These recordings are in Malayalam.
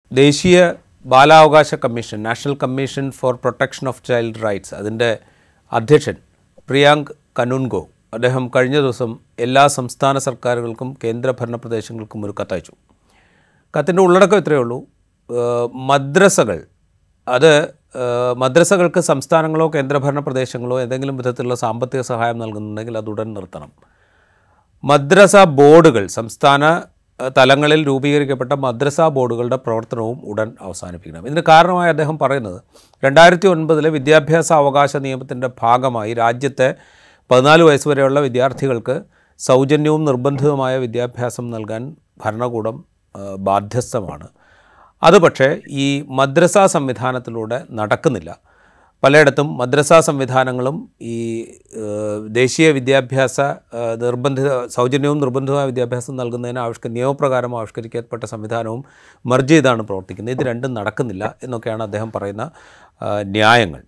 ദേശീയ ബാലാവകാശ commission national commission for protection of child rights അതിൻ്റെ അധ്യക്ഷൻ പ്രിയാങ്ക് കനുൻഗോ അദ്ദേഹം കഴിഞ്ഞ ദിവസം എല്ലാ സംസ്ഥാന സർക്കാരുകൾക്കും കേന്ദ്രഭരണ പ്രദേശങ്ങൾക്കും ഒരു കത്തയച്ചു കത്തിൻ്റെ ഉള്ളടക്കം ഇത്രയേ ഉള്ളൂ ഏഹ് മദ്രസകൾ അത് ഏഹ് മദ്രസകൾക്ക് സംസ്ഥാനങ്ങളോ കേന്ദ്രഭരണ പ്രദേശങ്ങളോ ഏതെങ്കിലും വിധത്തിലുള്ള സാമ്പത്തിക സഹായം നൽകുന്നുണ്ടെങ്കിൽ അത് ഉടൻ നിർത്തണം മദ്രസ ബോർഡുകൾ സംസ്ഥാന ഏഹ്, തലങ്ങളിൽ രൂപീകരിക്കപ്പെട്ട മദ്രസ ബോർഡുകളുടെ പ്രവർത്തനവും ഉടൻ അവസാനിപ്പിക്കണം ഇതിന് കാരണമായി അദ്ദേഹം പറയുന്നത് രണ്ടായിരത്തി ഒൻപതിലെ വിദ്യാഭ്യാസ അവകാശ നിയമത്തിൻ്റെ ഭാഗമായി രാജ്യത്തെ പതിനാല് വയസ്സ് വരെയുള്ള വിദ്യാർത്ഥികൾക്ക് സൗജന്യവും നിർബന്ധിതവുമായ വിദ്യാഭ്യാസം നൽകാൻ ഭരണകൂടം ഏഹ്, ബാധ്യസ്ഥമാണ് അത് പക്ഷേ ഈ മദ്രസ സംവിധാനത്തിലൂടെ നടക്കുന്നില്ല പലയിടത്തും മദ്രസ സംവിധാനങ്ങളും ഈ ഏഹ്, ദേശീയ വിദ്യാഭ്യാസ ഏഹ്, നിർബന്ധിത സൗജന്യവും നിർബന്ധിതമായ വിദ്യാഭ്യാസം നൽകുന്നതിന് ആവിഷ്ക നിയമപ്രകാരം ആവിഷ്കരിക്കപ്പെട്ട സംവിധാനവും മർജ് ചെയ്താണ് പ്രവർത്തിക്കുന്നത് ഇത് രണ്ടും നടക്കുന്നില്ല എന്നൊക്കെയാണ് അദ്ദേഹം പറയുന്ന ഏഹ്, ന്യായങ്ങൾ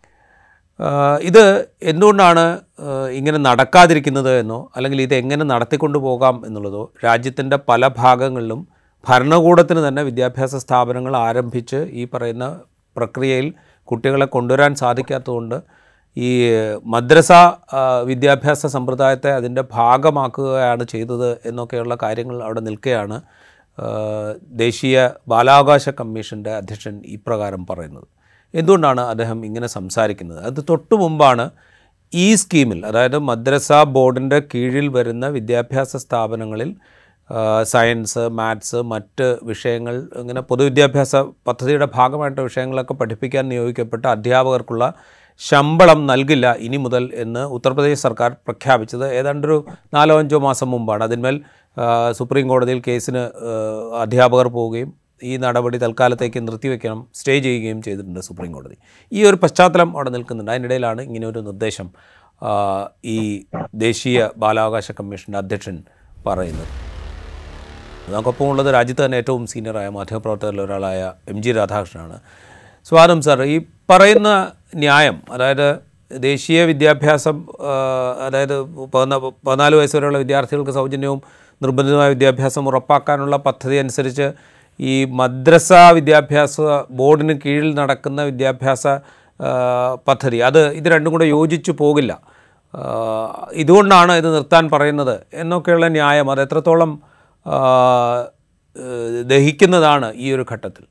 ആഹ് ഇത് എന്തുകൊണ്ടാണ് ആഹ് ഇങ്ങനെ നടക്കാതിരിക്കുന്നത് എന്നോ അല്ലെങ്കിൽ ഇത് എങ്ങനെ നടത്തിക്കൊണ്ടു പോകാം എന്നുള്ളതോ രാജ്യത്തിൻ്റെ പല ഭാഗങ്ങളിലും ഭരണകൂടത്തിന് തന്നെ വിദ്യാഭ്യാസ സ്ഥാപനങ്ങൾ ആരംഭിച്ച് ഈ പറയുന്ന പ്രക്രിയയിൽ കുട്ടികളെ കൊണ്ടുവരാൻ സാധിക്കാത്തതുകൊണ്ട് ഈ മദ്രസ ആഹ് വിദ്യാഭ്യാസ സമ്പ്രദായത്തെ അതിൻ്റെ ഭാഗമാക്കുകയാണ് ചെയ്തത് എന്നൊക്കെയുള്ള കാര്യങ്ങൾ അവിടെ നിൽക്കുകയാണ് ആഹ് ദേശീയ ബാലാവകാശ കമ്മീഷൻ്റെ അധ്യക്ഷൻ ഇപ്രകാരം പറയുന്നത് എന്തുകൊണ്ടാണ് അദ്ദേഹം ഇങ്ങനെ സംസാരിക്കുന്നത് അത് തൊട്ടു മുമ്പാണ് ഈ സ്കീമിൽ അതായത് മദ്രസ ബോർഡിൻ്റെ കീഴിൽ വരുന്ന വിദ്യാഭ്യാസ സ്ഥാപനങ്ങളിൽ ആ, സയൻസ് മാത്സ് മറ്റ് വിഷയങ്ങൾ ഇങ്ങനെ പൊതുവിദ്യാഭ്യാസ പദ്ധതിയുടെ ഭാഗമായിട്ട് വിഷയങ്ങളൊക്കെ പഠിപ്പിക്കാൻ നിയോഗിക്കപ്പെട്ട അധ്യാപകർക്കുള്ള ശമ്പളം നൽകില്ല ഇനി മുതൽ എന്ന് ഉത്തർപ്രദേശ് സർക്കാർ പ്രഖ്യാപിച്ചത് ഏതാണ്ടൊരു നാലോ അഞ്ചോ മാസം മുമ്പാണ് അതിന്മേൽ ആ, സുപ്രീം കോടതിയിൽ കേസിന് ആ, അധ്യാപകർ പോവുകയും ഈ നടപടി തൽക്കാലത്തേക്ക് നിർത്തിവെക്കണം സ്റ്റേ ചെയ്യുകയും ചെയ്തിട്ടുണ്ട് സുപ്രീം കോടതി ഈ ഒരു പശ്ചാത്തലം അവിടെ നിൽക്കുന്നുണ്ട് അതിനിടയിലാണ് ഇങ്ങനെ ഒരു നിർദ്ദേശം ആ, ഈ ദേശീയ ബാലാവകാശ കമ്മീഷൻ്റെ അധ്യക്ഷൻ പറയുന്നത് നമുക്കൊപ്പം ഉള്ളത് രാജ്യത്ത് തന്നെ ഏറ്റവും സീനിയറായ മാധ്യമപ്രവർത്തകരിൽ ഒരാളായ എം ജി രാധാകൃഷ്ണനാണ് സ്വാഗതം സാർ ഈ പറയുന്ന ന്യായം അതായത് ദേശീയ വിദ്യാഭ്യാസം ആ, അതായത് പതിനാ പതിനാല് വയസ്സ് വരെയുള്ള വിദ്യാർത്ഥികൾക്ക് സൗജന്യവും നിർബന്ധിതമായ വിദ്യാഭ്യാസം ഉറപ്പാക്കാനുള്ള പദ്ധതി അനുസരിച്ച് ഈ മദ്രസ വിദ്യാഭ്യാസ ബോർഡിന് കീഴിൽ നടക്കുന്ന വിദ്യാഭ്യാസ ആ, പദ്ധതി അത് ഇത് രണ്ടും കൂടെ യോജിച്ചു പോകില്ല ആ, ഇതുകൊണ്ടാണ് ഇത് നിർത്താൻ പറയുന്നത് എന്നൊക്കെയുള്ള ന്യായം അത് എത്രത്തോളം ആ, ഏഹ്, ദഹിക്കുന്നതാണ് ഈ ഒരു ഘട്ടത്തിൽ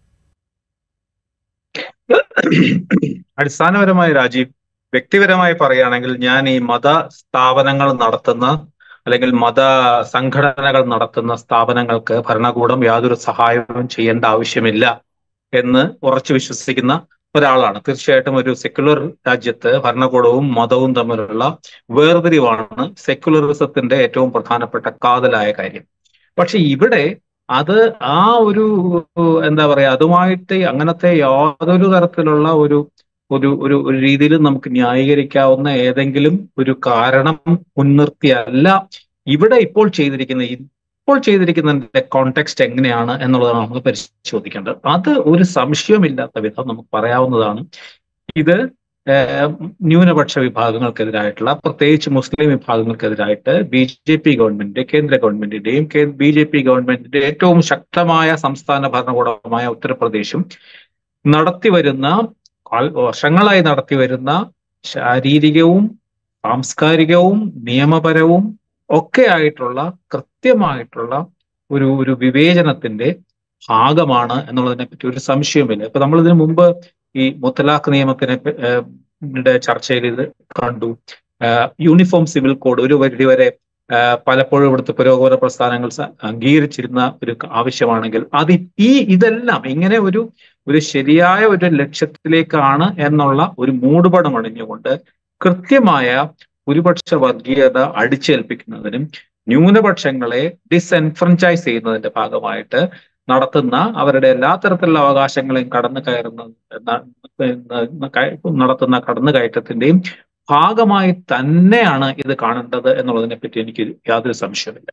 അടിസ്ഥാനപരമായി രാജീവ് വ്യക്തിപരമായി പറയുകയാണെങ്കിൽ ഞാൻ ഈ മത സ്ഥാപനങ്ങൾ നടത്തുന്ന അല്ലെങ്കിൽ മത സംഘടനകൾ നടത്തുന്ന സ്ഥാപനങ്ങൾക്ക് ഭരണകൂടം യാതൊരു സഹായവും ചെയ്യേണ്ട ആവശ്യമില്ല എന്ന് ഉറച്ചു വിശ്വസിക്കുന്ന ഒരാളാണ് തീർച്ചയായിട്ടും ഒരു സെക്യുലർ രാജ്യത്ത് ഭരണകൂടവും മതവും തമ്മിലുള്ള വേർതിരിവാണ് സെക്യുലറിസത്തിന്റെ ഏറ്റവും പ്രധാനപ്പെട്ട കാതലായ കാര്യം പക്ഷെ ഇവിടെ അത് ആ ഒരു എന്താ പറയാ അതുമായിട്ട് അങ്ങനത്തെ യാതൊരു തരത്തിലുള്ള ഒരു ഒരു ഒരു ഒരു രീതിയിൽ നമുക്ക് ന്യായീകരിക്കാവുന്ന ഏതെങ്കിലും ഒരു കാരണം മുൻനിർത്തിയല്ല ഇവിടെ ഇപ്പോൾ ചെയ്തിരിക്കുന്ന ഇപ്പോൾ ചെയ്തിരിക്കുന്നതിന്റെ കോണ്ടെക്സ്റ്റ് എങ്ങനെയാണ് എന്നുള്ളതാണ് നമുക്ക് പരിശോധിക്കേണ്ടത് അത് ഒരു സംശയമില്ലാത്ത വിധം നമുക്ക് പറയാവുന്നതാണ് ഇത് ഏഹ്, ന്യൂനപക്ഷ വിഭാഗങ്ങൾക്കെതിരായിട്ടുള്ള പ്രത്യേകിച്ച് മുസ്ലിം വിഭാഗങ്ങൾക്കെതിരായിട്ട് ബി ജെ പി ഗവൺമെന്റ് കേന്ദ്ര ഗവൺമെന്റിന്റെയും ബി ജെ പി ഗവൺമെന്റിന്റെ ഏറ്റവും ശക്തമായ സംസ്ഥാന ഭരണകൂടമായ ഉത്തർപ്രദേശും നടത്തിവരുന്ന ആൾ- വർഷങ്ങളായി നടത്തിവരുന്ന ശാരീരികവും സാംസ്കാരികവും നിയമപരവും ഒക്കെ ആയിട്ടുള്ള കൃത്യമായിട്ടുള്ള ഒരു ഒരു വിവേചനത്തിന്റെ ഭാഗമാണ് എന്നുള്ളതിനെ പറ്റി ഒരു സംശയവുമില്ല ഇപ്പൊ നമ്മൾ ഇതിനു മുമ്പ് ഈ മുത്തലാഖ് നിയമത്തിനെ പ- ഏഹ് ന്റെ ചർച്ചയിൽ ഇത് കണ്ടു ആഹ് യൂണിഫോം സിവിൽ കോഡ് ഒരു പരിധി വരെ ആഹ് പലപ്പോഴും ഇവിടുത്തെ പുരോഗമന പ്രസ്ഥാനങ്ങൾ സ- അംഗീകരിച്ചിരുന്ന ഒരു ആവശ്യമാണെങ്കിൽ അത് ഈ ഇതെല്ലാം ഇങ്ങനെ ഒരു ഒരു ശരിയായ ഒരു ലക്ഷ്യത്തിലേക്കാണ് എന്നുള്ള ഒരു മൂടുപടം അണിഞ്ഞുകൊണ്ട് കൃത്യമായ ഭൂരിപക്ഷ വർഗീയത അടിച്ചേൽപ്പിക്കുന്നതിനും ന്യൂനപക്ഷങ്ങളെ ഡിസ്എൻഫ്രഞ്ചൈസ് ചെയ്യുന്നതിന്റെ ഭാഗമായിട്ട് നടത്തുന്ന അവരുടെ എല്ലാ തരത്തിലുള്ള അവകാശങ്ങളെയും കടന്നു കയറുന്ന ന- ന- കയ- നടത്തുന്ന കടന്നുകയറ്റത്തിന്റെയും ഭാഗമായി തന്നെയാണ് ഇത് കാണേണ്ടത് എന്നുള്ളതിനെ പറ്റി എനിക്ക് യാതൊരു സംശയമില്ല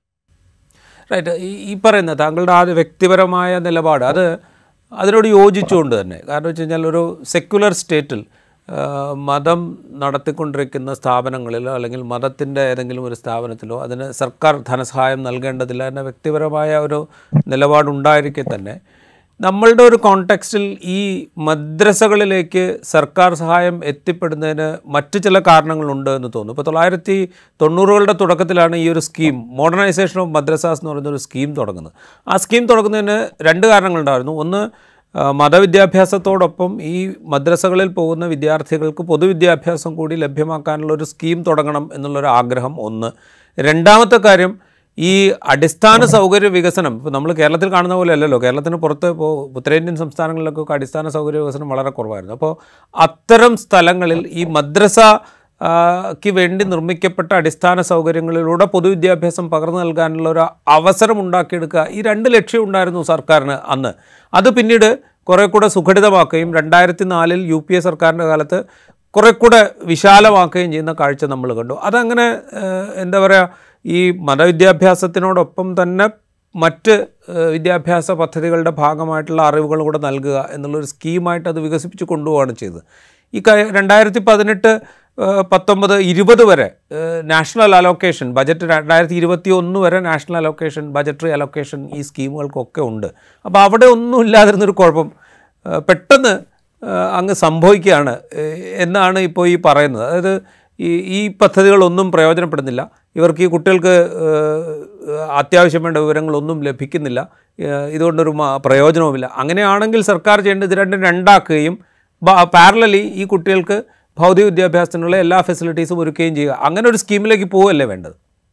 റൈറ്റ് ഈ ഈ പറയുന്ന താങ്കളുടെ ആ ഒരു വ്യക്തിപരമായ നിലപാട് അത് അതിനോട് യോജിച്ചുകൊണ്ട് തന്നെ കാരണം വെച്ച് കഴിഞ്ഞാൽ ഒരു സെക്യുലർ സ്റ്റേറ്റിൽ ആ, മതം നടത്തിക്കൊണ്ടിരിക്കുന്ന സ്ഥാപനങ്ങളിലോ അല്ലെങ്കിൽ മതത്തിൻ്റെ ഏതെങ്കിലും ഒരു സ്ഥാപനത്തിലോ അതിന് സർക്കാർ ധനസഹായം നൽകേണ്ടതില്ല എന്ന വ്യക്തിപരമായ ഒരു നിലപാടുണ്ടായിരിക്കെ തന്നെ നമ്മളുടെ ഒരു കോണ്ടെക്സ്റ്റിൽ ഈ മദ്രസകളിലേക്ക് സർക്കാർ സഹായം എത്തിപ്പെടുന്നതിന് മറ്റ് ചില കാരണങ്ങളുണ്ട് എന്ന് തോന്നുന്നു ഇപ്പോൾ തൊള്ളായിരത്തി തൊണ്ണൂറുകളുടെ തുടക്കത്തിലാണ് ഈ ഒരു സ്കീം മോഡേണൈസേഷൻ ഓഫ് മദ്രസാസ് എന്ന് പറയുന്ന ഒരു സ്കീം തുടങ്ങുന്നത് ആ സ്കീം തുടങ്ങുന്നതിന് രണ്ട് കാരണങ്ങളുണ്ടായിരുന്നു ഒന്ന് ആ, മതവിദ്യാഭ്യാസത്തോടൊപ്പം ഈ മദ്രസകളിൽ പോകുന്ന വിദ്യാർത്ഥികൾക്ക് പൊതുവിദ്യാഭ്യാസം കൂടി ലഭ്യമാക്കാനുള്ള ഒരു സ്കീം തുടങ്ങണം എന്നുള്ളൊരു ആഗ്രഹം ഒന്ന് രണ്ടാമത്തെ കാര്യം ഈ അടിസ്ഥാന സൗകര്യ വികസനം ഇപ്പോൾ നമ്മൾ കേരളത്തിൽ കാണുന്ന പോലെ അല്ലല്ലോ കേരളത്തിന് പുറത്ത് ഇപ്പോൾ ഉത്തരേന്ത്യൻ സംസ്ഥാനങ്ങളിലൊക്കെ അടിസ്ഥാന സൗകര്യ വികസനം വളരെ കുറവായിരുന്നു അപ്പോൾ അത്തരം സ്ഥലങ്ങളിൽ ഈ മദ്രസ ആ, ക്ക് വേണ്ടി നിർമ്മിക്കപ്പെട്ട അടിസ്ഥാന സൗകര്യങ്ങളിലൂടെ പൊതുവിദ്യാഭ്യാസം പകർന്നു നൽകാനുള്ള ഒരു അവസരം ഉണ്ടാക്കിയെടുക്കുക ഈ രണ്ട് ലക്ഷ്യം ഉണ്ടായിരുന്നു സർക്കാരിന് അന്ന് അത് പിന്നീട് കുറേ കൂടെ സുഘടിതമാക്കുകയും രണ്ടായിരത്തി നാലിൽ യു പി എ സർക്കാരിൻ്റെ കാലത്ത് കുറേ കൂടെ വിശാലമാക്കുകയും ചെയ്യുന്ന കാഴ്ച നമ്മൾ കണ്ടു അതങ്ങനെ ഏഹ്, എന്താ പറയുക ഈ മതവിദ്യാഭ്യാസത്തിനോടൊപ്പം തന്നെ മറ്റ് ഏഹ്, വിദ്യാഭ്യാസ പദ്ധതികളുടെ ഭാഗമായിട്ടുള്ള അറിവുകൾ കൂടെ നൽകുക എന്നുള്ളൊരു സ്കീമായിട്ട് അത് വികസിപ്പിച്ച് കൊണ്ടുപോവുകയാണ് ചെയ്തത് ഈ ക രണ്ടായിരത്തി പതിനെട്ട് പത്തൊമ്പത് ഇരുപത് വരെ ഏഹ്, നാഷണൽ അലോക്കേഷൻ ബജറ്റ് രണ്ടായിരത്തി ഇരുപത്തി ഒന്ന് വരെ നാഷണൽ അലോക്കേഷൻ ബജറ്ററി അലോക്കേഷൻ ഈ സ്കീമുകൾക്കൊക്കെ ഉണ്ട് അപ്പോൾ അവിടെ ഒന്നും ഇല്ലാതിരുന്നൊരു കുഴപ്പം ഏഹ്, പെട്ടെന്ന് ഏഹ്, അങ്ങ് സംഭവിക്കുകയാണ് ഏഹ്, എന്നാണ് ഇപ്പോൾ ഈ പറയുന്നത് അതായത് ഈ ഈ പദ്ധതികളൊന്നും പ്രയോജനപ്പെടുന്നില്ല ഇവർക്ക് ഈ കുട്ടികൾക്ക് ഏഹ്, അത്യാവശ്യം വേണ്ട വിവരങ്ങളൊന്നും ലഭിക്കുന്നില്ല ഏഹ്, ഇതുകൊണ്ടൊരു മ- പ്രയോജനവുമില്ല അങ്ങനെയാണെങ്കിൽ സർക്കാർ ചെയ്യേണ്ടത് ഇത് രണ്ടും രണ്ടാക്കുകയും പാരലലി ഈ കുട്ടികൾക്ക് ഭൗതിക വിദ്യാഭ്യാസത്തിനുള്ള എല്ലാ ഫെസിലിറ്റീസും ഒരുക്കുകയും ചെയ്യുക അങ്ങനെ ഒരു സ്കീമിലേക്ക് പോവുകയല്ലേ വേണ്ടത്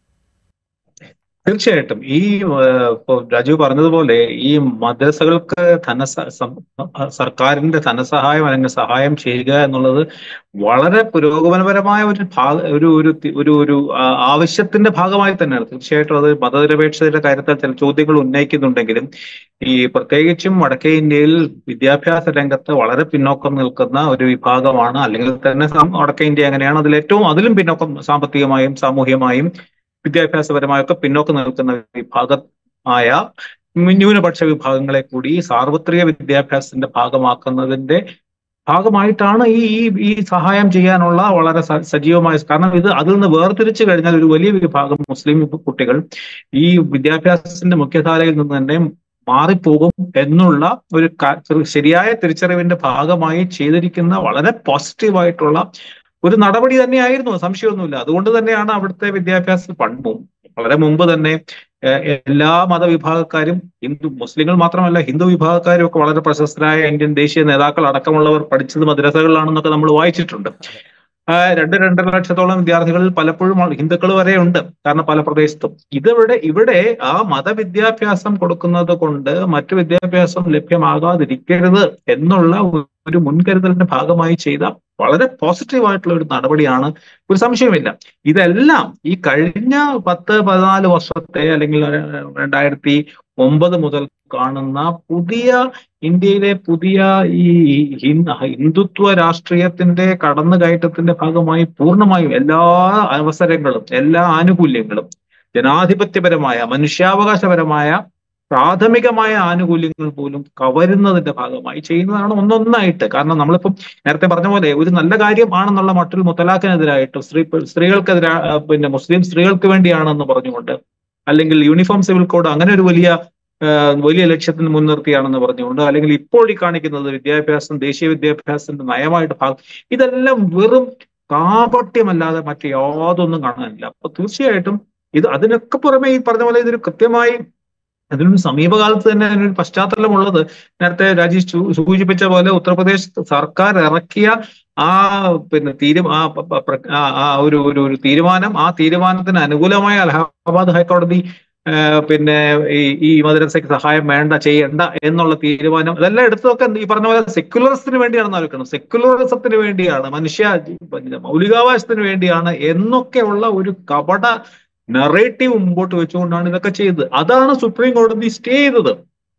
തീർച്ചയായിട്ടും ഈ ഏഹ്, ഇപ്പൊ രാജീവ് പറഞ്ഞതുപോലെ ഈ മദ്രസകൾക്ക് ധനസ സം- സർക്കാരിന്റെ ധനസഹായം അല്ലെങ്കിൽ സഹായം ചെയ്യുക എന്നുള്ളത് വളരെ പുരോഗമനപരമായ ഒരു ഭാഗ ഒരു ഒരു തി- ഒരു ഒരു ആ, ആവശ്യത്തിന്റെ ഭാഗമായി തന്നെയാണ് തീർച്ചയായിട്ടും അത് മതനിരപേക്ഷതയുടെ കാര്യത്തിൽ ചില ചോദ്യങ്ങൾ ഉന്നയിക്കുന്നുണ്ടെങ്കിലും ഈ പ്രത്യേകിച്ചും വടക്കേ ഇന്ത്യയിൽ വിദ്യാഭ്യാസ രംഗത്ത് വളരെ പിന്നോക്കം നിൽക്കുന്ന ഒരു വിഭാഗമാണ് അല്ലെങ്കിൽ തന്നെ സം- വടക്കേ ഇന്ത്യ എങ്ങനെയാണ് അതിൽ ഏറ്റവും അതിലും പിന്നോക്കം സാമ്പത്തികമായും സാമൂഹ്യമായും വിദ്യാഭ്യാസപരമായൊക്കെ പിന്നോക്കം നിൽക്കുന്ന വിഭാഗമായ ന്യൂനപക്ഷ വിഭാഗങ്ങളെ കൂടി സാർവത്രിക വിദ്യാഭ്യാസത്തിന്റെ ഭാഗമാക്കുന്നതിന്റെ ഭാഗമായിട്ടാണ് ഈ ഈ ഈ സഹായം ചെയ്യാനുള്ള വളരെ സ- സജീവമായ കാരണം ഇത് അതിൽ നിന്ന് വേർതിരിച്ചു കഴിഞ്ഞാൽ ഒരു വലിയ വിഭാഗം മുസ്ലിം കുട്ടികൾ ഈ വിദ്യാഭ്യാസത്തിന്റെ മുഖ്യധാരയിൽ നിന്ന് തന്നെ മാറിപ്പോകും എന്നുള്ള ഒരു ക- ശരിയായ തിരിച്ചറിവിന്റെ ഭാഗമായി ചെയ്തിരിക്കുന്ന വളരെ പോസിറ്റീവായിട്ടുള്ള ഒരു നടപടി തന്നെയായിരുന്നു സംശയമൊന്നുമില്ല അതുകൊണ്ട് തന്നെയാണ് അവിടുത്തെ വിദ്യാഭ്യാസ പണ്ടും വളരെ മുമ്പ് തന്നെ ഏഹ്, എല്ലാ മതവിഭാഗക്കാരും ഹിന്ദു മുസ്ലിങ്ങൾ മാത്രമല്ല ഹിന്ദു വിഭാഗക്കാരും ഒക്കെ വളരെ പ്രശസ്തരായ ഇന്ത്യൻ ദേശീയ നേതാക്കൾ അടക്കമുള്ളവർ പഠിച്ചത് മദ്രസകളിലാണെന്നൊക്കെ നമ്മൾ വായിച്ചിട്ടുണ്ട് ആ, രണ്ട് രണ്ടര ലക്ഷത്തോളം വിദ്യാർത്ഥികളിൽ പലപ്പോഴും ഹിന്ദുക്കൾ വരെ ഉണ്ട് കാരണം പല പ്രദേശത്തും ഇതിവിടെ ഇവിടെ ആ മതവിദ്യാഭ്യാസം കൊടുക്കുന്നത് കൊണ്ട് മറ്റു വിദ്യാഭ്യാസം ലഭ്യമാകാതിരിക്കരുത് എന്നുള്ള ഒരു മുൻകരുതലിന്റെ ഭാഗമായി ചെയ്ത വളരെ പോസിറ്റീവ് ആയിട്ടുള്ള ഒരു നടപടിയാണ് ഒരു സംശയമില്ല ഇതെല്ലാം ഈ കഴിഞ്ഞ പത്ത് പതിനാല് വർഷത്തെ അല്ലെങ്കിൽ രണ്ടായിരത്തി ഒമ്പത് മുതൽ കാണുന്ന പുതിയ ഇന്ത്യയിലെ പുതിയ ഈ ഹിന്ദ- ഹിന്ദുത്വ രാഷ്ട്രീയത്തിന്റെ കടന്നുകയറ്റത്തിന്റെ ഭാഗമായി പൂർണ്ണമായും എല്ലാ അവസരങ്ങളും എല്ലാ ആനുകൂല്യങ്ങളും ജനാധിപത്യപരമായ മനുഷ്യാവകാശപരമായ പ്രാഥമികമായ ആനുകൂല്യങ്ങൾ പോലും കവരുന്നതിന്റെ ഭാഗമായി ചെയ്യുന്നതാണ് ഒന്നൊന്നായിട്ട് കാരണം നമ്മളിപ്പം നേരത്തെ പറഞ്ഞ പോലെ ഒരു നല്ല കാര്യമാണെന്നുള്ള മട്ടിൽ മുത്തലാഖിനെതിരായിട്ട് സ്ത്രീ സ്ത്രീകൾക്കെതിരാ പിന്നെ മുസ്ലിം സ്ത്രീകൾക്ക് വേണ്ടിയാണെന്ന് പറഞ്ഞുകൊണ്ട് അല്ലെങ്കിൽ യൂണിഫോം സിവിൽ കോഡ് അങ്ങനെ ഒരു വലിയ ആ, വലിയ ലക്ഷ്യത്തിന് മുൻനിർത്തിയാണെന്ന് പറഞ്ഞുകൊണ്ട് അല്ലെങ്കിൽ ഇപ്പോൾ ഈ കാണിക്കുന്നത് വിദ്യാഭ്യാസം ദേശീയ വിദ്യാഭ്യാസത്തിന്റെ നയമായിട്ട് ഭാഗം ഇതെല്ലാം വെറും കാപട്യമല്ലാതെ മറ്റു യാതൊന്നും കാണാനില്ല അപ്പൊ തീർച്ചയായിട്ടും ഇത് അതിനൊക്കെ പുറമെ ഈ പറഞ്ഞ പോലെ ഇതൊരു കൃത്യമായി അതിനൊരു സമീപകാലത്ത് തന്നെ അതിനൊരു പശ്ചാത്തലമുള്ളത് നേരത്തെ രാജേഷ് സൂ- സൂചിപ്പിച്ച പോലെ ഉത്തർപ്രദേശ് സർക്കാർ ഇറക്കിയ ആ പിന്നെ തീരു ആ പ- പ- പ്ര- ആ ആ ഒരു ഒരു ഒരു തീരുമാനം ആ തീരുമാനത്തിന് അനുകൂലമായ അലഹാബാദ് ഹൈക്കോടതി ആ, പിന്നെ ഈ ഈ മദ്രസയ്ക്ക് സഹായം വേണ്ട ചെയ്യണ്ട എന്നുള്ള തീരുമാനം അതെല്ലാം എടുത്തതൊക്കെ ഈ പറഞ്ഞ പോലെ സെക്യുലറിസത്തിന് വേണ്ടിയാണെന്ന് ആലോചിക്കണം സെക്യുലറിസത്തിന് വേണ്ടിയാണ് മനുഷ്യ പിന്നെ മൗലികാവകാശത്തിന് വേണ്ടിയാണ് എന്നൊക്കെയുള്ള ഒരു കപട നെറേറ്റീവ് മുമ്പോട്ട് വെച്ചുകൊണ്ടാണ് ഇതൊക്കെ ചെയ്തത് അതാണ് സുപ്രീം കോടതി സ്റ്റേ ചെയ്തത്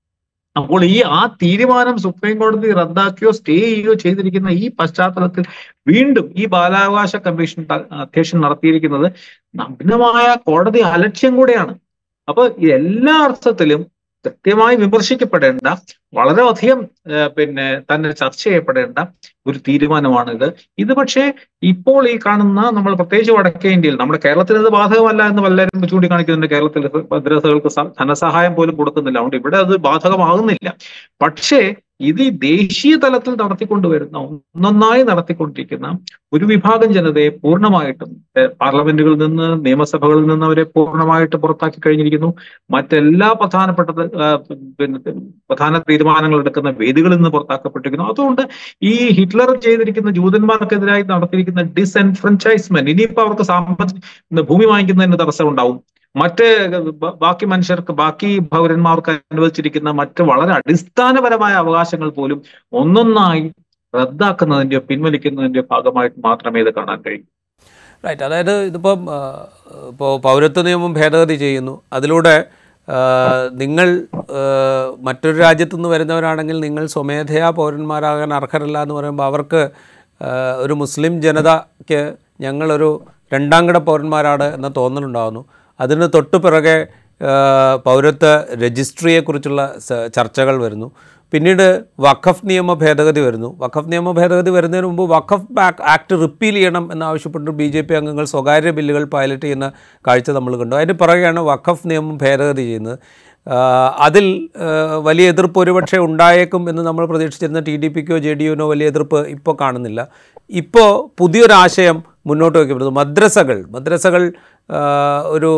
അപ്പോൾ ഈ ആ തീരുമാനം സുപ്രീം കോടതി റദ്ദാക്കിയോ സ്റ്റേ ചെയ്യുകയോ ചെയ്തിരിക്കുന്ന ഈ പശ്ചാത്തലത്തിൽ വീണ്ടും ഈ ബാലാവകാശ കമ്മീഷൻ ത- അധ്യക്ഷൻ നടത്തിയിരിക്കുന്നത് നഗ്നമായ കോടതി അലക്ഷ്യം കൂടെയാണ് അപ്പൊ ഈ എല്ലാ അർത്ഥത്തിലും കൃത്യമായി വിമർശിക്കപ്പെടേണ്ട വളരെയധികം ഏഹ് പിന്നെ തന്നെ ചർച്ച ചെയ്യപ്പെടേണ്ട ഒരു തീരുമാനമാണിത് ഇത് പക്ഷേ ഇപ്പോൾ ഈ കാണുന്ന നമ്മൾ പ്രത്യേകിച്ച് വടക്കേ ഇന്ത്യയിൽ നമ്മുടെ കേരളത്തിൽ ഇത് ബാധകമല്ല എന്ന് പലരും ചൂണ്ടിക്കാണിക്കുന്നുണ്ട് കേരളത്തിൽ മദ്രസകൾക്ക് സ- ധനസഹായം പോലും കൊടുക്കുന്നില്ല അതുകൊണ്ട് ഇവിടെ അത് ബാധകമാകുന്നില്ല പക്ഷേ ഇത് ഈ ദേശീയ തലത്തിൽ നടത്തിക്കൊണ്ടുവരുന്ന ഒന്നൊന്നായി നടത്തിക്കൊണ്ടിരിക്കുന്ന ഒരു വിഭാഗം ജനതയെ പൂർണ്ണമായിട്ടും ഏഹ് പാർലമെന്റുകളിൽ നിന്ന് നിയമസഭകളിൽ നിന്ന് അവരെ പൂർണ്ണമായിട്ട് പുറത്താക്കി കഴിഞ്ഞിരിക്കുന്നു മറ്റെല്ലാ പ്രധാനപ്പെട്ട ഏഹ് പിന്നെ പ്രധാന തീരുമാനങ്ങൾ എടുക്കുന്ന വേദികളിൽ നിന്ന് പുറത്താക്കപ്പെട്ടിരിക്കുന്നു അതുകൊണ്ട് ഈ ഹിറ്റ്ലർ ചെയ്തിരിക്കുന്ന ജൂതന്മാർക്കെതിരായി നടത്തിയിരിക്കുന്ന ഡിസ്എൻഫ്രഞ്ചൈസ്മെന്റ് ഇനിയിപ്പോ അവർക്ക് സാമ്പത്തിക ഭൂമി വാങ്ങിക്കുന്നതിന് തടസ്സം ഉണ്ടാവും മറ്റ് ബ- ബാക്കി മനുഷ്യർക്ക് ബാക്കി പൗരന്മാർക്ക് അനുവദിച്ചിരിക്കുന്ന മറ്റ് വളരെ അടിസ്ഥാനപരമായ അവകാശങ്ങൾ പോലും ഒന്നൊന്നായി റദ്ദാക്കുന്നതിന്റെയോ പിൻവലിക്കുന്നതിന്റെയോ ഭാഗമായിട്ട് മാത്രമേ ഇത് കാണാൻ കഴിയൂ റൈറ്റ് അതായത് ഇതിപ്പം ആ, ഇപ്പോൾ പൗരത്വ നിയമം ഭേദഗതി ചെയ്യുന്നു അതിലൂടെ ആ, നിങ്ങൾ ആ, മറ്റൊരു രാജ്യത്തു നിന്ന് വരുന്നവരാണെങ്കിൽ നിങ്ങൾ സ്വമേധയാ പൗരന്മാരാകാൻ അർഹരല്ല എന്ന് പറയുമ്പോൾ അവർക്ക് ആ, ഒരു മുസ്ലിം ജനതയ്ക്ക് ഞങ്ങളൊരു രണ്ടാം കിട പൗരന്മാരാണ് എന്ന തോന്നലുണ്ടാകുന്നു അതിന് തൊട്ടു പിറകെ ആ, പൗരത്വ രജിസ്ട്രിയെക്കുറിച്ചുള്ള സ- ചർച്ചകൾ വരുന്നു പിന്നീട് വഖഫ് നിയമ ഭേദഗതി വരുന്നു വഖഫ് നിയമ ഭേദഗതി വരുന്നതിന് മുമ്പ് വഖഫ് ബാക്ക് ആക്ട് റിപ്പീൽ ചെയ്യണം എന്നാവശ്യപ്പെട്ട് ബി ജെ പി അംഗങ്ങൾ സ്വകാര്യ ബില്ലുകൾ പൈലറ്റ് ചെയ്യുന്ന കാഴ്ച നമ്മൾ കണ്ടു അതിന് പുറകെയാണ് വഖഫ് നിയമം ഭേദഗതി ചെയ്യുന്നത് ആ, അതിൽ ആ, വലിയ എതിർപ്പ് ഒരുപക്ഷെ ഉണ്ടായേക്കും എന്ന് നമ്മൾ പ്രതീക്ഷിച്ചിരുന്ന ടി ഡി പിക്കോ ജെ ഡി യുവിനോ വലിയ എതിർപ്പ് ഇപ്പോൾ കാണുന്നില്ല ഇപ്പോൾ പുതിയൊരാശയം മുന്നോട്ട് വയ്ക്കപ്പെടുന്നു മദ്രസകൾ മദ്രസകൾ ആ, ഒരു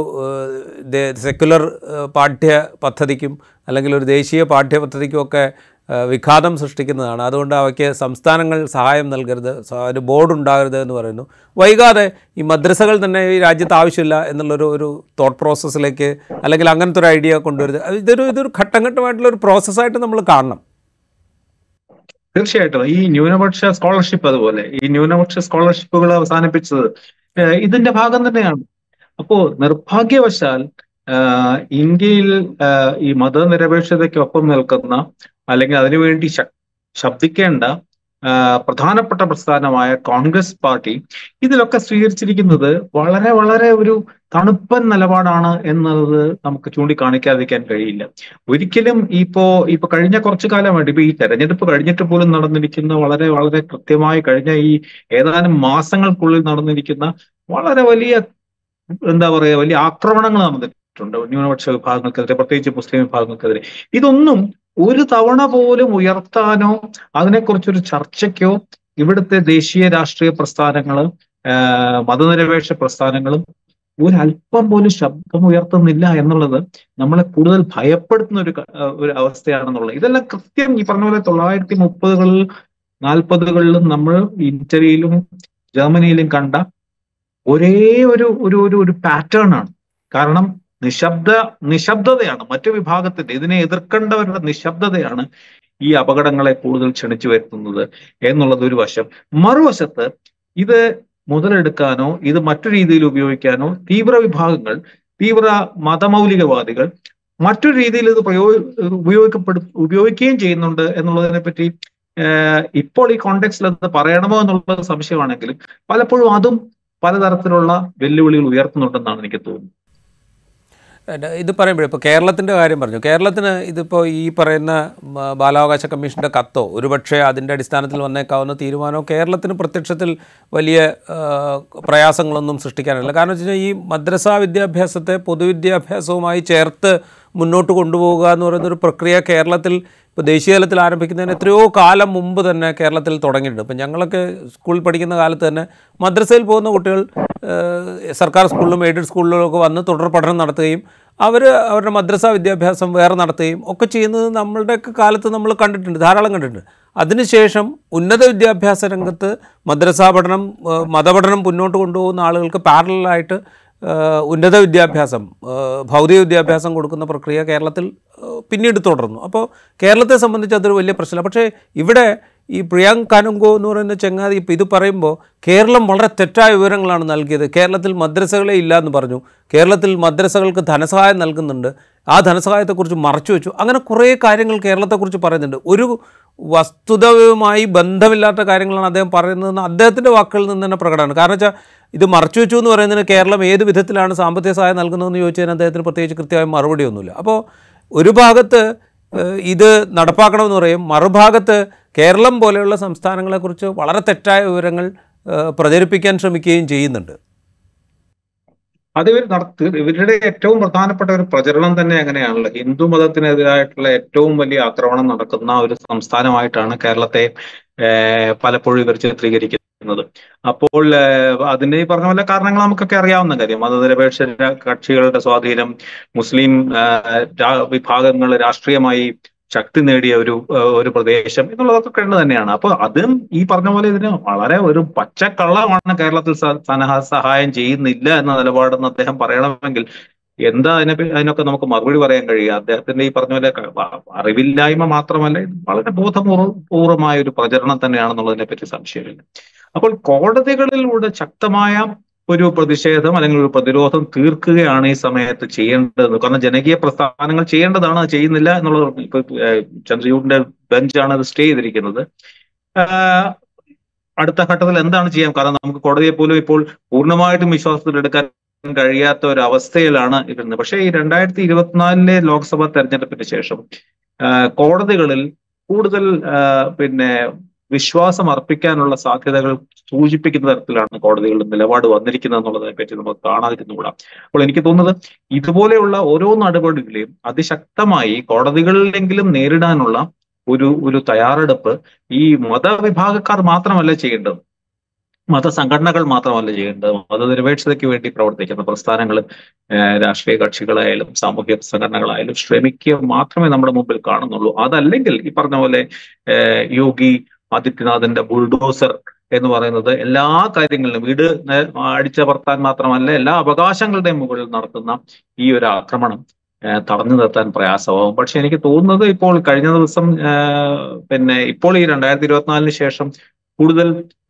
സെക്കുലർ പാഠ്യ പദ്ധതിക്കും അല്ലെങ്കിൽ ഒരു ദേശീയ പാഠ്യ പദ്ധതിക്കും ഒക്കെ ആ, വിഘാതം സൃഷ്ടിക്കുന്നതാണ് അതുകൊണ്ട് അവയ്ക്ക് സംസ്ഥാനങ്ങൾ സഹായം നൽകരുത് സ- ഒരു ബോർഡ് ഉണ്ടാകരുത് എന്ന് പറയുന്നു വൈകാതെ ഈ മദ്രസകൾ തന്നെ ഈ രാജ്യത്ത് ആവശ്യമില്ല എന്നുള്ളൊരു ഒരു തോട്ട് പ്രോസസ്സിലേക്ക് അല്ലെങ്കിൽ അങ്ങനത്തെ ഒരു ഐഡിയ കൊണ്ടുവരുന്നത് അത് ഇതൊരു ഇതൊരു ഘട്ടം ഘട്ടമായിട്ടുള്ള ഒരു പ്രോസസ്സായിട്ട് നമ്മൾ കാണണം തീർച്ചയായിട്ടും ഈ ന്യൂനപക്ഷ സ്കോളർഷിപ്പ് അതുപോലെ ഈ ന്യൂനപക്ഷ സ്കോളർഷിപ്പുകൾ അവസാനിപ്പിച്ചത് ഏഹ് ഇതിന്റെ ഭാഗം തന്നെയാണ് അപ്പോ നിർഭാഗ്യവശാൽ ആഹ് ഇന്ത്യയിൽ ആഹ് ഈ മതനിരപേക്ഷതയ്ക്കൊപ്പം നിൽക്കുന്ന അല്ലെങ്കിൽ അതിനുവേണ്ടി ശ- ശബ്ദിക്കേണ്ട ആഹ് പ്രധാനപ്പെട്ട പ്രസ്ഥാനമായ കോൺഗ്രസ് പാർട്ടി ഇതിലൊക്കെ സ്വീകരിച്ചിരിക്കുന്നത് വളരെ വളരെ ഒരു തണുപ്പൻ നിലപാടാണ് എന്നുള്ളത് നമുക്ക് ചൂണ്ടിക്കാണിക്കാതിരിക്കാൻ കഴിയില്ല ഒരിക്കലും ഇപ്പോ ഇപ്പൊ കഴിഞ്ഞ കുറച്ചു കാലമായിട്ട് ഇപ്പൊ ഈ തെരഞ്ഞെടുപ്പ് കഴിഞ്ഞിട്ട് പോലും നടന്നിരിക്കുന്ന വളരെ വളരെ കൃത്യമായി കഴിഞ്ഞ ഈ ഏതാനും മാസങ്ങൾക്കുള്ളിൽ നടന്നിരിക്കുന്ന വളരെ വലിയ എന്താ പറയുക വലിയ ആക്രമണങ്ങൾ നടന്നിട്ടുണ്ട് ന്യൂനപക്ഷ വിഭാഗങ്ങൾക്കെതിരെ പ്രത്യേകിച്ച് മുസ്ലിം വിഭാഗങ്ങൾക്കെതിരെ ഇതൊന്നും ഒരു തവണ പോലും ഉയർത്താനോ അതിനെക്കുറിച്ചൊരു ചർച്ചയ്ക്കോ ഇവിടുത്തെ ദേശീയ രാഷ്ട്രീയ പ്രസ്ഥാനങ്ങള് ആഹ് മതനിരപേക്ഷ പ്രസ്ഥാനങ്ങളും ഒരല്പം പോലും ശബ്ദം ഉയർത്തുന്നില്ല എന്നുള്ളത് നമ്മളെ കൂടുതൽ ഭയപ്പെടുത്തുന്ന ഒരു ക- ആഹ് ഒരു അവസ്ഥയാണെന്നുള്ളത് ഇതെല്ലാം കൃത്യം ഈ പറഞ്ഞ പോലെ തൊള്ളായിരത്തി മുപ്പതുകളിൽ നാൽപ്പതുകളിലും നമ്മൾ ഇറ്റലിയിലും ജർമ്മനിയിലും കണ്ട ഒരേ ഒരു ഒരു ഒരു ഒരു പാറ്റേൺ ആണ് കാരണം നിശബ്ദ നിശബ്ദതയാണ് മറ്റു വിഭാഗത്തിന്റെ ഇതിനെ എതിർക്കേണ്ടവരുടെ നിശബ്ദതയാണ് ഈ അപകടങ്ങളെ കൂടുതൽ ക്ഷണിച്ചു വരുത്തുന്നത് എന്നുള്ളത് ഒരു വശം മറുവശത്ത് ഇത് മുതലെടുക്കാനോ ഇത് മറ്റു രീതിയിൽ ഉപയോഗിക്കാനോ തീവ്ര വിഭാഗങ്ങൾ തീവ്ര മതമൗലികവാദികൾ മറ്റൊരു രീതിയിൽ ഇത് പ്രയോഗ ഉപയോഗിക്കപ്പെടു ഉപയോഗിക്കുകയും ചെയ്യുന്നുണ്ട് എന്നുള്ളതിനെ പറ്റി ഏഹ് ഇപ്പോൾ ഈ കോണ്ടെക്സ്റ്റിൽ അത് പറയണമോ എന്നുള്ളത് സംശയമാണെങ്കിലും പലപ്പോഴും അതും പലതരത്തിലുള്ള വെല്ലുവിളികൾ ഉയർത്തുന്നുണ്ടെന്നാണ് എനിക്ക് തോന്നുന്നത് പിന്നെ ഇത് പറയുമ്പോഴേ ഇപ്പോൾ കേരളത്തിൻ്റെ കാര്യം പറഞ്ഞു കേരളത്തിന് ഇതിപ്പോൾ ഈ പറയുന്ന മ- ബാലാവകാശ കമ്മീഷൻ്റെ കത്തോ ഒരുപക്ഷെ അതിൻ്റെ അടിസ്ഥാനത്തിൽ വന്നേക്കാവുന്ന തീരുമാനമോ കേരളത്തിന് പ്രത്യക്ഷത്തിൽ വലിയ ആ, പ്രയാസങ്ങളൊന്നും സൃഷ്ടിക്കാനില്ല കാരണം വെച്ച് കഴിഞ്ഞാൽ ഈ മദ്രസാ വിദ്യാഭ്യാസത്തെ പൊതുവിദ്യാഭ്യാസവുമായി ചേർത്ത് മുന്നോട്ട് കൊണ്ടുപോകുക എന്ന് പറയുന്ന ഒരു പ്രക്രിയ കേരളത്തിൽ ഇപ്പോൾ ദേശീയ തലത്തിൽ ആരംഭിക്കുന്നതിന് എത്രയോ കാലം മുമ്പ് തന്നെ കേരളത്തിൽ തുടങ്ങിയിട്ടുണ്ട് ഇപ്പം ഞങ്ങളൊക്കെ സ്കൂളിൽ പഠിക്കുന്ന കാലത്ത് തന്നെ മദ്രസയിൽ പോകുന്ന കുട്ടികൾ ഏഹ്, സർക്കാർ സ്കൂളിലും എയ്ഡഡ് സ്കൂളിലും ഒക്കെ വന്ന് തുടർ പഠനം നടത്തുകയും അവർ അവരുടെ മദ്രസ വിദ്യാഭ്യാസം വേറെ നടത്തുകയും ഒക്കെ ചെയ്യുന്നത് നമ്മളുടെയൊക്കെ കാലത്ത് നമ്മൾ കണ്ടിട്ടുണ്ട് ധാരാളം കണ്ടിട്ടുണ്ട് അതിനുശേഷം ഉന്നത വിദ്യാഭ്യാസ രംഗത്ത് മദ്രസാ പഠനം ഏഹ്, മതപഠനം മുന്നോട്ട് കൊണ്ടുപോകുന്ന ആളുകൾക്ക് പാരലായിട്ട് ഏഹ്, ഉന്നത വിദ്യാഭ്യാസം ഏഹ്, ഭൗതിക വിദ്യാഭ്യാസം കൊടുക്കുന്ന പ്രക്രിയ കേരളത്തിൽ ഏഹ്, പിന്നീട് തുടർന്നു അപ്പോൾ കേരളത്തെ സംബന്ധിച്ച് അതൊരു വലിയ പ്രശ്നമില്ല പക്ഷേ ഇവിടെ ഈ പ്രിയാങ്ക് കാനുങ്കോ എന്ന് പറയുന്ന ചങ്ങാതി ഇപ്പോൾ ഇത് പറയുമ്പോൾ കേരളം വളരെ തെറ്റായ വിവരങ്ങളാണ് നൽകിയത് കേരളത്തിൽ മദ്രസകളെ ഇല്ല എന്ന് പറഞ്ഞു കേരളത്തിൽ മദ്രസകൾക്ക് ധനസഹായം നൽകുന്നുണ്ട് ആ ധനസഹായത്തെക്കുറിച്ച് മറച്ചു വെച്ചു അങ്ങനെ കുറേ കാര്യങ്ങൾ കേരളത്തെക്കുറിച്ച് പറയുന്നുണ്ട് ഒരു വസ്തുതയുമായി ബന്ധമില്ലാത്ത കാര്യങ്ങളാണ് അദ്ദേഹം പറയുന്നതെന്ന് അദ്ദേഹത്തിൻ്റെ വാക്കുകളിൽ നിന്ന് തന്നെ പ്രകടമാണ് കാരണം വെച്ചാൽ ഇത് മറച്ചു വെച്ചു എന്ന് പറയുന്നതിന് കേരളം ഏത് വിധത്തിലാണ് സാമ്പത്തിക സഹായം നൽകുന്നതെന്ന് ചോദിച്ചതിന് അദ്ദേഹത്തിന് പ്രത്യേകിച്ച് കൃത്യമായ മറുപടിയൊന്നുമില്ല അപ്പോൾ ഒരു ഭാഗത്ത് ഏഹ്, ഇത് നടപ്പാക്കണമെന്ന് പറയും മറുഭാഗത്ത് കേരളം പോലെയുള്ള സംസ്ഥാനങ്ങളെക്കുറിച്ച് വളരെ തെറ്റായ വിവരങ്ങൾ ഏഹ്, പ്രചരിപ്പിക്കാൻ ശ്രമിക്കുകയും ചെയ്യുന്നുണ്ട് അത് ഇവർ നടത്തി ഇവരുടെ ഏറ്റവും പ്രധാനപ്പെട്ട ഒരു പ്രചരണം തന്നെ അങ്ങനെയാണല്ലോ ഹിന്ദു മതത്തിനെതിരായിട്ടുള്ള ഏറ്റവും വലിയ ആക്രമണം നടക്കുന്ന ഒരു സംസ്ഥാനമായിട്ടാണ് കേരളത്തെ ഏഹ്, പലപ്പോഴും ഇവർ ചിത്രീകരിക്കുന്നത് അപ്പോൾ ഏഹ്, അതിന് ഈ പറഞ്ഞ പോലെ കാരണങ്ങൾ നമുക്കൊക്കെ അറിയാവുന്ന കാര്യം മതനിരപേക്ഷ ര- കക്ഷികളുടെ സ്വാധീനം മുസ്ലിം ഏഹ്, രാ- വിഭാഗങ്ങൾ രാഷ്ട്രീയമായി ശക്തി നേടിയ ഒരു ഏഹ്, ഒരു പ്രദേശം എന്നുള്ളതൊക്കെ കണ്ടു തന്നെയാണ് അപ്പൊ അതും ഈ പറഞ്ഞ പോലെ ഇതിന് വളരെ ഒരു പച്ചക്കള്ളമാണ് കേരളത്തിൽ സ- സനഹ സഹായം ചെയ്യുന്നില്ല എന്ന നിലപാടെന്ന് അദ്ദേഹം പറയണമെങ്കിൽ എന്താ അതിനെ പറ്റി- അതിനൊക്കെ നമുക്ക് മറുപടി പറയാൻ കഴിയുക അദ്ദേഹത്തിന്റെ ഈ പറഞ്ഞ പോലെ ക- വ- അറിവില്ലായ്മ മാത്രമല്ല ഇത് വളരെ ബോധപൂർവമായ ഒരു പ്രചരണം തന്നെയാണെന്നുള്ളതിനെ പറ്റി സംശയമില്ല അപ്പോൾ കോടതികളിലൂടെ ശക്തമായ ഒരു പ്രതിഷേധം അല്ലെങ്കിൽ ഒരു പ്രതിരോധം തീർക്കുകയാണ് ഈ സമയത്ത് ചെയ്യേണ്ടത് കാരണം ജനകീയ പ്രസ്ഥാനങ്ങൾ ചെയ്യേണ്ടതാണ് അത് ചെയ്യുന്നില്ല എന്നുള്ളത് ഇപ്പൊ ഏഹ്, ചന്ദ്രചൂഡിന്റെ ബെഞ്ചാണ് അത് സ്റ്റേ ചെയ്തിരിക്കുന്നത് ആഹ് അടുത്ത ഘട്ടത്തിൽ എന്താണ് ചെയ്യാം കാരണം നമുക്ക് കോടതിയെ പോലും ഇപ്പോൾ പൂർണ്ണമായിട്ടും വിശ്വാസത്തിലെടുക്കാൻ കഴിയാത്ത ഒരു അവസ്ഥയിലാണ് ഇരുന്നത് പക്ഷേ ഈ രണ്ടായിരത്തി ഇരുപത്തിനാലിലെ ലോക്സഭാ തെരഞ്ഞെടുപ്പിന് ശേഷം ആഹ് കോടതികളിൽ കൂടുതൽ ആഹ് പിന്നെ വിശ്വാസം അർപ്പിക്കാനുള്ള സാധ്യതകൾ സൂചിപ്പിക്കുന്ന തരത്തിലാണ് കോടതികളുടെ നിലപാട് വന്നിരിക്കുന്നത് എന്നുള്ളതിനെ പറ്റി നമുക്ക് കാണാതിരുന്നുകൂടാ അപ്പോൾ എനിക്ക് തോന്നുന്നത് ഇതുപോലെയുള്ള ഓരോ നടപടികളെയും അതിശക്തമായി കോടതികളിലെങ്കിലും നേരിടാനുള്ള ഒരു ഒരു തയ്യാറെടുപ്പ് ഈ മതവിഭാഗക്കാർ മാത്രമല്ല ചെയ്യേണ്ടത് മതസംഘടനകൾ മാത്രമല്ല ചെയ്യേണ്ടത് മതനിരപേക്ഷതയ്ക്ക് വേണ്ടി പ്രവർത്തിക്കുന്ന പ്രസ്ഥാനങ്ങളും ഏഹ് രാഷ്ട്രീയ കക്ഷികളായാലും സാമൂഹ്യ സംഘടനകളായാലും ശ്രമിക്കുക മാത്രമേ നമ്മുടെ മുമ്പിൽ കാണുന്നുള്ളൂ അതല്ലെങ്കിൽ ഈ പറഞ്ഞ പോലെ ഏഹ് യോഗി ആദിത്യനാഥിന്റെ ബുൾഡോസർ എന്ന് പറയുന്നത് എല്ലാ കാര്യങ്ങളിലും വീട് നേ- അടിച്ചമർത്താൻ മാത്രമല്ല എല്ലാ അവകാശങ്ങളുടെയും മുകളിൽ നടത്തുന്ന ഈ ഒരു ആക്രമണം ഏഹ് തടഞ്ഞു നിർത്താൻ പ്രയാസമാവും പക്ഷെ എനിക്ക് തോന്നുന്നത് ഇപ്പോൾ കഴിഞ്ഞ ദിവസം ഏഹ് പിന്നെ ഇപ്പോൾ ഈ രണ്ടായിരത്തി ഇരുപത്തിനാലിന് ശേഷം കൂടുതൽ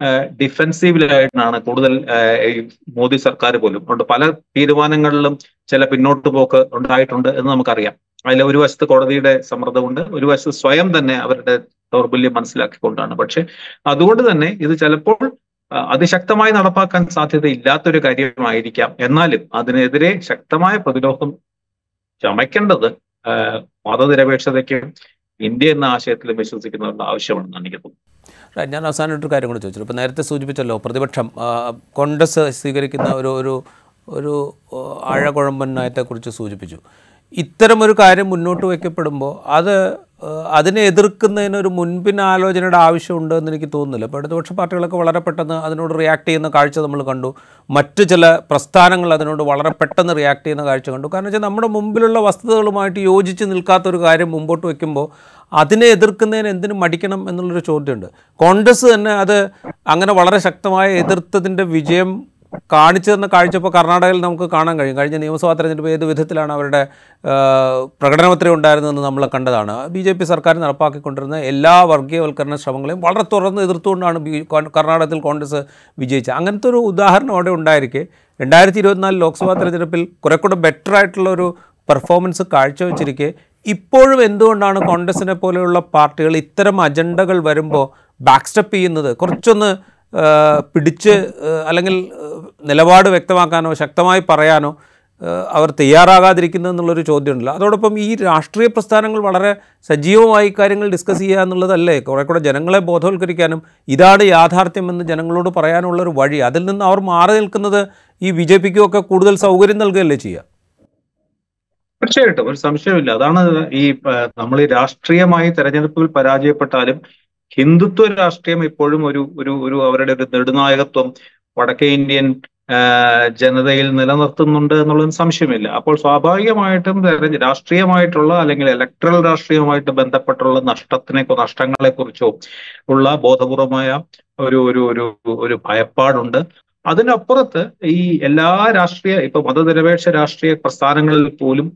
ഡിഫെൻസീവിലായിട്ടാണ് കൂടുതൽ ഏഹ് ഈ മോദി സർക്കാർ പോലും അതുകൊണ്ട് പല തീരുമാനങ്ങളിലും ചില പിന്നോട്ട് പോക്ക് ഉണ്ടായിട്ടുണ്ട് എന്ന് നമുക്കറിയാം അതിൽ ഒരു വശത്ത് കോടതിയുടെ സമ്മർദ്ദമുണ്ട് ഒരു വശത്ത് സ്വയം തന്നെ അവരുടെ ദൗർബല്യം മനസ്സിലാക്കിക്കൊണ്ടാണ് പക്ഷെ അതുകൊണ്ട് തന്നെ ഇത് ചിലപ്പോൾ ആ, അതിശക്തമായി നടപ്പാക്കാൻ സാധ്യതയില്ലാത്തൊരു കാര്യമായിരിക്കാം എന്നാലും അതിനെതിരെ ശക്തമായ പ്രതിരോധം ചമയ്ക്കേണ്ടത് ആ, മതനിരപേക്ഷതയ്ക്കും ഇന്ത്യ എന്ന ആശയത്തിലും വിശ്വസിക്കുന്നവരുടെ ആവശ്യമാണെന്നാണ് എനിക്ക് തോന്നുന്നത് Right, ഞാൻ അവസാനമായിട്ടൊരു കാര്യം കൂടി ചോദിച്ചു ഇപ്പോൾ നേരത്തെ സൂചിപ്പിച്ചല്ലോ പ്രതിപക്ഷം ആ, കോൺഗ്രസ് സ്വീകരിക്കുന്ന ഒരു ഒരു ഒരു ആ, ആഴകുഴമ്പൻ നയത്തെക്കുറിച്ച് സൂചിപ്പിച്ചു ഇത്തരമൊരു കാര്യം മുന്നോട്ട് വയ്ക്കപ്പെടുമ്പോൾ അത് ആ, അതിനെ എതിർക്കുന്നതിന് ഒരു മുൻപിൻ ആലോചനയുടെ ആവശ്യമുണ്ട് എന്ന് എനിക്ക് തോന്നുന്നില്ല ഇപ്പോൾ ഇടതുപക്ഷ പാർട്ടികളൊക്കെ വളരെ പെട്ടെന്ന് അതിനോട് റിയാക്ട് ചെയ്യുന്ന കാഴ്ച നമ്മൾ കണ്ടു മറ്റു ചില പ്രസ്ഥാനങ്ങൾ അതിനോട് വളരെ പെട്ടെന്ന് റിയാക്ട് ചെയ്യുന്ന കാഴ്ച കണ്ടു കാരണം വെച്ചാൽ നമ്മുടെ മുമ്പിലുള്ള വസ്തുതകളുമായിട്ട് യോജിച്ച് നിൽക്കാത്തൊരു കാര്യം മുമ്പോട്ട് വയ്ക്കുമ്പോൾ അതിനെ എതിർക്കുന്നതിന് എന്തിനു മടിക്കണം എന്നുള്ളൊരു ചോദ്യമുണ്ട് കോൺഗ്രസ് തന്നെ അത് അങ്ങനെ വളരെ ശക്തമായ എതിർത്തതിൻ്റെ വിജയം കാണിച്ചു തന്ന കാഴ്ച ഇപ്പോൾ കർണാടകയിൽ നമുക്ക് കാണാൻ കഴിയും കഴിഞ്ഞ നിയമസഭാ തെരഞ്ഞെടുപ്പ് ഏത് വിധത്തിലാണ് അവരുടെ ആ, പ്രകടനപത്രം ഉണ്ടായിരുന്നതെന്ന് നമ്മൾ കണ്ടതാണ് ബി ജെ പി സർക്കാർ നടപ്പാക്കിക്കൊണ്ടിരുന്ന എല്ലാ വർഗീയവൽക്കരണ ശ്രമങ്ങളെയും വളരെ തുറന്ന് എതിർത്തുകൊണ്ടാണ് ബി കോൺ- കർണാടകത്തിൽ കോൺഗ്രസ് വിജയിച്ചത് അങ്ങനത്തെ ഒരു ഉദാഹരണം അവിടെ ഉണ്ടായിരിക്കെ രണ്ടായിരത്തി ഇരുപത്തിനാല് ലോക്സഭാ തെരഞ്ഞെടുപ്പിൽ കുറെ കൂടെ ബെറ്റർ ആയിട്ടുള്ള ഒരു പെർഫോമൻസ് കാഴ്ചവെച്ചിരിക്കെ ഇപ്പോഴും എന്തുകൊണ്ടാണ് കോൺഗ്രസിനെ പോലെയുള്ള പാർട്ടികൾ ഇത്തരം അജണ്ടകൾ വരുമ്പോൾ ബാക്ക് സ്റ്റെപ്പ് ചെയ്യുന്നത് കുറച്ചൊന്ന് ആ, പിടിച്ച് ആ, അല്ലെങ്കിൽ ആ, നിലപാട് വ്യക്തമാക്കാനോ ശക്തമായി പറയാനോ ആ, അവർ തയ്യാറാകാതിരിക്കുന്നത് എന്നുള്ളൊരു ചോദ്യമുണ്ടല്ലോ അതോടൊപ്പം ഈ രാഷ്ട്രീയ പ്രസ്ഥാനങ്ങൾ വളരെ സജീവമായി കാര്യങ്ങൾ ഡിസ്കസ് ചെയ്യുക എന്നുള്ളതല്ലേ കുറെ കൂടെ ജനങ്ങളെ ബോധവൽക്കരിക്കാനും ഇതാണ് യാഥാർത്ഥ്യമെന്ന് ജനങ്ങളോട് പറയാനുള്ള ഒരു വഴി അതിൽ നിന്ന് അവർ മാറി നിൽക്കുന്നത് ഈ ബി ജെ പിക്കും ഒക്കെ കൂടുതൽ സൗകര്യം നൽകുകയല്ലേ ചെയ്യുക തീർച്ചയായിട്ടും ഒരു സംശയമില്ല അതാണ് ഈ നമ്മൾ ഈ രാഷ്ട്രീയമായി തെരഞ്ഞെടുപ്പിൽ പരാജയപ്പെട്ടാലും ഹിന്ദുത്വ രാഷ്ട്രീയം ഇപ്പോഴും ഒരു ഒരു ഒരു അവരുടെ ഒരു നെടുനായകത്വം വടക്കേ ഇന്ത്യൻ ആ, ജനതയിൽ നിലനിർത്തുന്നുണ്ട് എന്നുള്ളതിന് സംശയമില്ല അപ്പോൾ സ്വാഭാവികമായിട്ടും തെരഞ്ഞ- രാഷ്ട്രീയമായിട്ടുള്ള അല്ലെങ്കിൽ ഇലക്ട്രൽ രാഷ്ട്രീയവുമായിട്ട് ബന്ധപ്പെട്ടുള്ള നഷ്ടത്തിനെ നഷ്ടങ്ങളെ കുറിച്ചോ ഉള്ള ബോധപൂർവമായ ഒരു ഒരു ഒരു ഒരു ഭയപ്പാടുണ്ട് അതിനപ്പുറത്ത് ഈ എല്ലാ രാഷ്ട്രീയ ഇപ്പൊ മതനിരപേക്ഷ രാഷ്ട്രീയ പ്രസ്ഥാനങ്ങളിൽ പോലും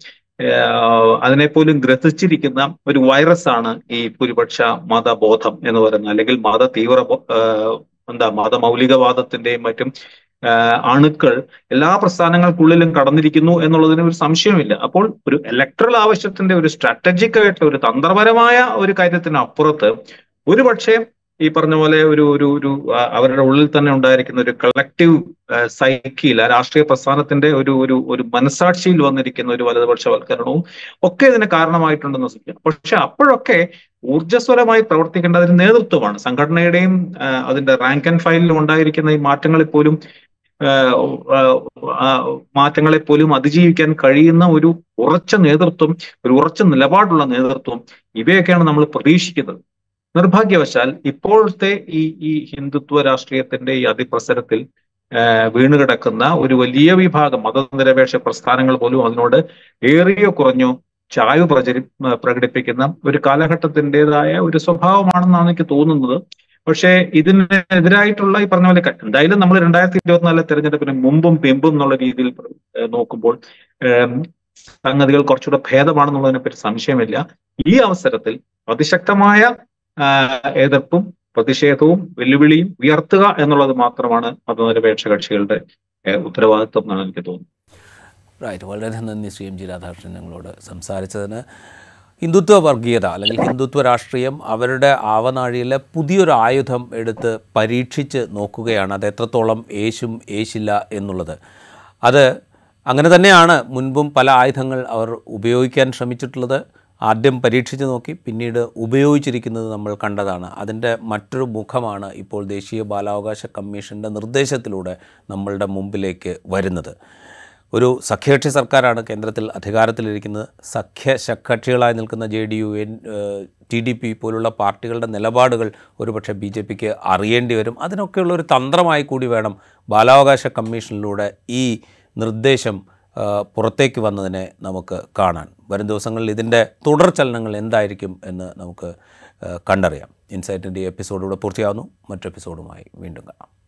ആഹ് അതിനെപ്പോലും ഗ്രസിച്ചിരിക്കുന്ന ഒരു വൈറസ് ആണ് ഈ ഭൂരിപക്ഷ മതബോധം എന്ന് പറയുന്നത് അല്ലെങ്കിൽ മത തീവ്ര ബോ- ആഹ് എന്താ മതമൗലികവാദത്തിന്റെയും മറ്റും ആഹ് അണുക്കൾ എല്ലാ പ്രസ്ഥാനങ്ങൾക്കുള്ളിലും കടന്നിരിക്കുന്നു എന്നുള്ളതിന് ഒരു സംശയമില്ല അപ്പോൾ ഒരു ഇലക്ട്രൽ ആവശ്യത്തിന്റെ ഒരു സ്ട്രാറ്റജിക് ആയിട്ടുള്ള ഒരു തന്ത്രപരമായ ഒരു കാര്യത്തിന് അപ്പുറത്ത് ഒരുപക്ഷെ ഈ പറഞ്ഞ പോലെ ഒരു ഒരു ഒരു ആ, അവരുടെ ഉള്ളിൽ തന്നെ ഉണ്ടായിരിക്കുന്ന ഒരു കളക്റ്റീവ് സൈക്കിയിൽ ആ രാഷ്ട്രീയ പ്രസ്ഥാനത്തിന്റെ ഒരു ഒരു ഒരു മനസാക്ഷിയിൽ വന്നിരിക്കുന്ന ഒരു വലതുപക്ഷവൽക്കരണവും ഒക്കെ ഇതിന് കാരണമായിട്ടുണ്ടെന്ന് സത്യം പക്ഷെ അപ്പോഴൊക്കെ ഊർജ്ജസ്വലമായി പ്രവർത്തിക്കേണ്ട അതിന് നേതൃത്വമാണ് സംഘടനയുടെയും ആ, അതിന്റെ റാങ്ക് ആൻഡ് ഫയലിലും ഉണ്ടായിരിക്കുന്ന ഈ മാറ്റങ്ങളിൽ പോലും ആഹ് ആഹ് ആഹ് മാറ്റങ്ങളെ പോലും അതിജീവിക്കാൻ കഴിയുന്ന ഒരു ഉറച്ച നേതൃത്വം ഒരു ഉറച്ച നിലപാടുള്ള നേതൃത്വം ഇവയൊക്കെയാണ് നമ്മൾ പ്രതീക്ഷിക്കുന്നത് നിർഭാഗ്യവശാൽ ഇപ്പോഴത്തെ ഈ ഈ ഹിന്ദുത്വ രാഷ്ട്രീയത്തിന്റെ ഈ അതിപ്രസരത്തിൽ ആഹ് വീണുകിടക്കുന്ന ഒരു വലിയ വിഭാഗം മതനിരപേക്ഷ പ്രസ്ഥാനങ്ങൾ പോലും അതിനോട് ഏറിയോ കുറഞ്ഞോ ചായ്വ് പ്രചരി പ്രകടിപ്പിക്കുന്ന ഒരു കാലഘട്ടത്തിൻ്റെതായ ഒരു സ്വഭാവമാണെന്നാണ് എനിക്ക് തോന്നുന്നത് പക്ഷേ ഇതിനെതിരായിട്ടുള്ള ഈ പറഞ്ഞ പോലെ ക- എന്തായാലും നമ്മൾ രണ്ടായിരത്തി ഇരുപത്തിനാലിലെ തെരഞ്ഞെടുപ്പിന് മുമ്പും പിമ്പും എന്നുള്ള രീതിയിൽ ഏഹ് നോക്കുമ്പോൾ ഏഹ് സംഗതികൾ കുറച്ചുകൂടെ ഭേദമാണെന്നുള്ളതിനെ പറ്റി സംശയമില്ല ഈ അവസരത്തിൽ അതിശക്തമായ ആഹ് എതിർപ്പും പ്രതിഷേധവും വെല്ലുവിളിയും ഉയർത്തുക എന്നുള്ളത് മാത്രമാണ് മതനിരപേക്ഷ കക്ഷികളുടെ ഏഹ് ഉത്തരവാദിത്വം എന്നാണ് എനിക്ക് തോന്നുന്നത് റൈറ്റ് വളരെ നന്ദി ശ്രീ എം ജി രാധാകൃഷ്ണൻ ഞങ്ങളോട് സംസാരിച്ചതിന് ഹിന്ദുത്വ വർഗീയത അല്ലെങ്കിൽ ഹിന്ദുത്വ രാഷ്ട്രീയം അവരുടെ ആവനാഴിയിലെ പുതിയൊരു ആയുധം എടുത്ത് പരീക്ഷിച്ച് നോക്കുകയാണ് അത് എത്രത്തോളം ഏശും ഏശില്ല എന്നുള്ളത് അത് അങ്ങനെ തന്നെയാണ് മുൻപും പല ആയുധങ്ങൾ അവർ ഉപയോഗിക്കാൻ ശ്രമിച്ചിട്ടുള്ളത് ആദ്യം പരീക്ഷിച്ച് നോക്കി പിന്നീട് ഉപയോഗിച്ചിരിക്കുന്നത് നമ്മൾ കണ്ടതാണ് അതിൻ്റെ മറ്റൊരു മുഖമാണ് ഇപ്പോൾ ദേശീയ ബാലാവകാശ കമ്മീഷൻ്റെ നിർദ്ദേശത്തിലൂടെ നമ്മളുടെ മുമ്പിലേക്ക് വരുന്നത് ഒരു സഖ്യകക്ഷി സർക്കാരാണ് കേന്ദ്രത്തിൽ അധികാരത്തിലിരിക്കുന്നത് സഖ്യ കക്ഷികളായി നിൽക്കുന്ന J D U N T D P പോലുള്ള പാർട്ടികളുടെ നിലപാടുകൾ ഒരുപക്ഷെ ബി ജെ പിക്ക് അറിയേണ്ടി വരും അതിനൊക്കെയുള്ള ഒരു തന്ത്രമായി കൂടി വേണം ബാലാവകാശ കമ്മീഷനിലൂടെ ഈ നിർദ്ദേശം ആ, പുറത്തേക്ക് വന്നതിനെ നമുക്ക് കാണാൻ വരും ദിവസങ്ങളിൽ ഇതിൻ്റെ തുടർചലനങ്ങൾ എന്തായിരിക്കും എന്ന് നമുക്ക് ആ, കണ്ടറിയാം ഇൻസൈറ്റിൻ്റെ എപ്പിസോഡിലൂടെ പൂർത്തിയാവുന്നു മറ്റു എപ്പിസോഡുമായി വീണ്ടും കാണാം